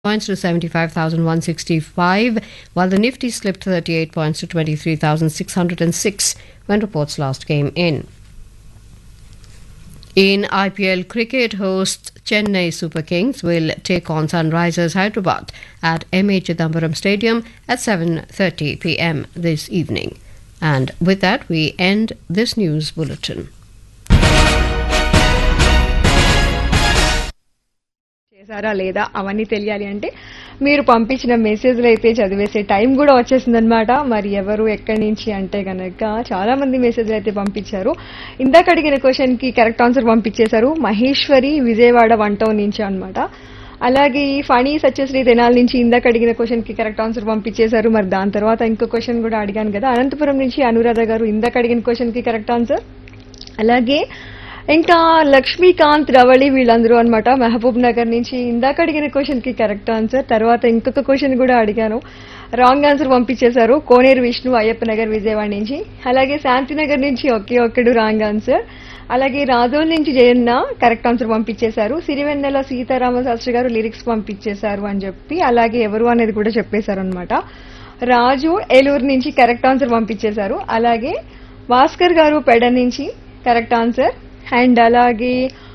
points to 75,165, while the Nifty slipped 38 points to 23,606 when reports last came in. In IPL cricket, hosts Chennai Super Kings will take on Sunrisers Hyderabad at MA Chidambaram Stadium at 7:30 p.m. this evening. And with that, we end this news bulletin. చేశారా లేదా అవన్నీ తెలియాలి అంటే మీరు పంపించిన మెసేజ్లు అయితే చదివేసే time కూడా వచ్చేసిందనమాట మరి ఎవరు ఎక్కడి నుంచి అంటే గనక చాలా మంది మెసేజ్లు అయితే పంపించారు ఇందాక అడిగిన క్వశ్చన్ కి కరెక్ట్ ఆన్సర్ పంపించేశారు మహేశ్వరి విజయవాడ వన్ టౌన్ నుంచి అనమాట అలాగే ఈ ఫణి సత్యశ్రీ తెనాల నుంచి ఇందాక అడిగిన క్వశ్చన్ కి కరెక్ట్ ఆన్సర్ పంపించేశారు మరి దాని తర్వాత ఇంకో క్వశ్చన్ కూడా అడిగాను కదా అనంతపురం నుంచి అనురాధ గారు ఇందాక అడిగిన క్వశ్చన్ కి కరెక్ట్ ఆన్సర్ అలాగే ఇంకా లక్ష్మీకాంత్ రవళి వీళ్ళందరూ అనమాట మహబూబ్ నగర్ నుంచి ఇందాక అడిగిన క్వశ్చన్ కి కరెక్ట్ ఆన్సర్ తర్వాత ఇంకొక క్వశ్చన్ కూడా అడిగాను రాంగ్ ఆన్సర్ పంపించేశారు కోనేరు విష్ణు అయ్యప్ప నగర్ విజయవాడ నుంచి అలాగే శాంతినగర్ నుంచి ఒకే ఒక్కడు రాంగ్ ఆన్సర్ అలాగే రాజోల్ నుంచి జయన్న కరెక్ట్ ఆన్సర్ పంపించేశారు సిరివెన్నెల సీతారామ శాస్త్రి గారు లిరిక్స్ పంపించేశారు అని చెప్పి అలాగే ఎవరు అనేది కూడా చెప్పేశారు అనమాట రాజు ఏలూరు నుంచి కరెక్ట్ ఆన్సర్ పంపించేశారు అలాగే భాస్కర్ గారు పెడ నుంచి కరెక్ట్ ఆన్సర్ అండ్ అలాగే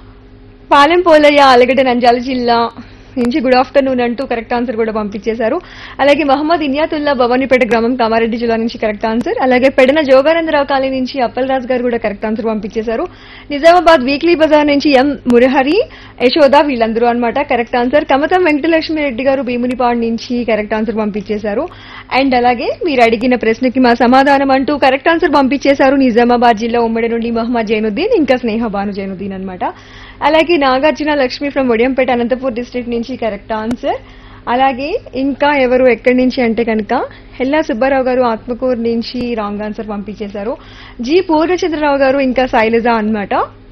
పాలెం పోలయ్య అలగడ్డ నంజాల జిల్లా నుంచి గుడ్ ఆఫ్టర్నూన్ అంటూ కరెక్ట్ ఆన్సర్ కూడా పంపించేశారు అలాగే మహమ్మద్ ఇనియాతుల్లా భవానీపేట గ్రామం కామారెడ్డి జిల్లా నుంచి కరెక్ట్ ఆన్సర్ అలాగే పెడన జోగానందరావు కాలనీ నుంచి అప్పలరాజ్ గారు కూడా కరెక్ట్ ఆన్సర్ పంపించేశారు నిజామాబాద్ వీక్లీ బజార్ నుంచి ఎం మురహరి యశోద వీళ్ళందరూ అనమాట కరెక్ట్ ఆన్సర్ కమతం వెంకటలక్ష్మి రెడ్డి గారు భీమునిపాడు నుంచి కరెక్ట్ ఆన్సర్ పంపించేశారు అండ్ అలాగే మీరు అడిగిన ప్రశ్నకి మా సమాధానం అంటూ కరెక్ట్ ఆన్సర్ పంపించేశారు నిజామాబాద్ జిల్లా ఉమ్మడి నుండి మహమ్మద్ జైనుద్దీన్ ఇంకా స్నేహ భాను జైనుద్దీన్ అనమాట అలాగే నాగార్జున లక్ష్మి ఫ్రమ్ ఒడియంపేట అనంతపూర్ డిస్ట్రిక్ట్ నుంచి కరెక్ట్ ఆన్సర్ అలాగే ఇంకా ఎవరు ఎక్కడి నుంచి అంటే కనుక హెల్లా సుబ్బారావు గారు ఆత్మకూరు నుంచి రాంగ్ ఆన్సర్ పంపించేశారు జి పూర్ణచంద్రరావు గారు ఇంకా శైలజ అన్నమాట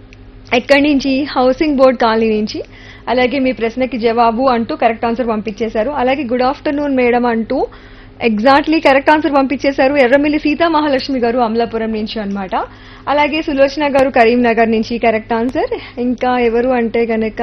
ఎక్కడి నుంచి హౌసింగ్ బోర్డ్ కాలనీ నుంచి అలాగే మీ ప్రశ్నకి జవాబు అంటూ కరెక్ట్ ఆన్సర్ పంపించేశారు అలాగే గుడ్ ఆఫ్టర్నూన్ మేడం అంటూ ఎగ్జాక్ట్లీ కరెక్ట్ ఆన్సర్ పంపించేశారు ఎర్రమిల్లి సీతా మహాలక్ష్మి గారు అమలాపురం నుంచి అన్నమాట అలాగే సులోచన గారు కరీంనగర్ నుంచి కరెక్ట్ ఆన్సర్ ఇంకా ఎవరు అంటే గనక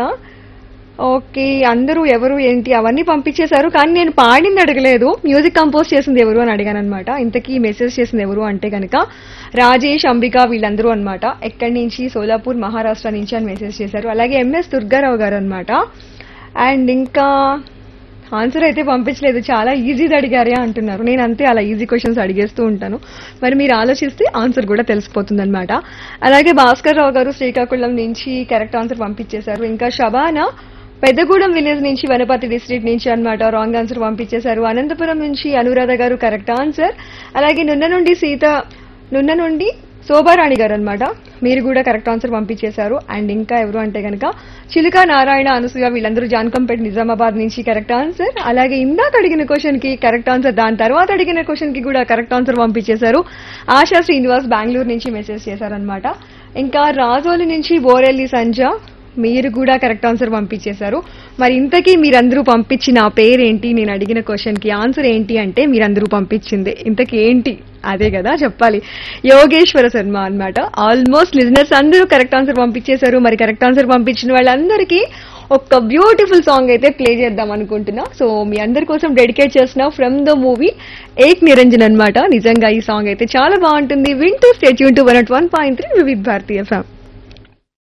ఓకే అందరూ ఎవరు ఏంటి అవన్నీ పంపించేశారు కానీ నేను పాడింది అడగలేదు మ్యూజిక్ కంపోజ్ చేసింది ఎవరు అని అడిగాను అనమాట ఇంతకీ మెసేజ్ చేసింది ఎవరు అంటే గనక రాజేష్ అంబిక వీళ్ళందరూ అన్నమాట ఎక్కడి నుంచి సోలాపూర్ మహారాష్ట్ర నుంచి అని మెసేజ్ చేశారు అలాగే ఎంఎస్ దుర్గారావు గారు అనమాట అండ్ ఇంకా ఆన్సర్ అయితే పంపించలేదు చాలా ఈజీది అడిగారే అంటున్నారు నేను అంతే అలా ఈజీ క్వశ్చన్స్ అడిగేస్తూ ఉంటాను మరి మీరు ఆలోచిస్తే ఆన్సర్ కూడా తెలిసిపోతుంది అనమాట అలాగే భాస్కర్ రావు గారు శ్రీకాకుళం నుంచి కరెక్ట్ ఆన్సర్ పంపించేశారు ఇంకా షబానా పెద్దగూడెం విలేజ్ నుంచి వనపర్తి డిస్ట్రిక్ట్ నుంచి అన్నమాట రాంగ్ ఆన్సర్ పంపించేశారు అనంతపురం నుంచి అనురాధ గారు కరెక్ట్ ఆన్సర్ అలాగే నున్న నుండి సీత నున్న నుండి శోభారాణి గారు అనమాట మీరు కూడా కరెక్ట్ ఆన్సర్ పంపించేశారు అండ్ ఇంకా ఎవరు అంటే కనుక చిలుక నారాయణ అనసూయ వీళ్ళందరూ జాన్కంపేట్ నిజామాబాద్ నుంచి కరెక్ట్ ఆన్సర్ అలాగే ఇందాక అడిగిన క్వశ్చన్ కి కరెక్ట్ ఆన్సర్ దాని తర్వాత అడిగిన క్వశ్చన్ కి కూడా కరెక్ట్ ఆన్సర్ పంపించేశారు ఆశా శ్రీనివాస్ బెంగళూరు నుంచి మెసేజ్ చేశారనమాట ఇంకా రాజోలి నుంచి బోరెల్లి సంజ మీరు కూడా కరెక్ట్ ఆన్సర్ పంపించేశారు మరి ఇంతకీ మీరందరూ పంపించిన ఆ పేరేంటి నేను అడిగిన క్వశ్చన్ కి ఆన్సర్ ఏంటి అంటే మీరందరూ పంపించింది ఇంతకీ ఏంటి అదే కదా చెప్పాలి యోగేశ్వర శర్మ అన్నమాట ఆల్మోస్ట్ లిజనర్స్ అందరూ కరెక్ట్ ఆన్సర్ పంపించేశారు మరి కరెక్ట్ ఆన్సర్ పంపించిన వాళ్ళందరికీ ఒక బ్యూటిఫుల్ సాంగ్ అయితే ప్లే చేద్దాం అనుకుంటున్నా సో మీ అందరి కోసం డెడికేట్ చేస్తున్నా from the movie Ek Niranjan అన్నమాట నిజంగా ఈ సాంగ్ అయితే చాలా బాగుంటుంది వింటూ stay tuned to one at one point three Vividh Bharati ఫ్యామ్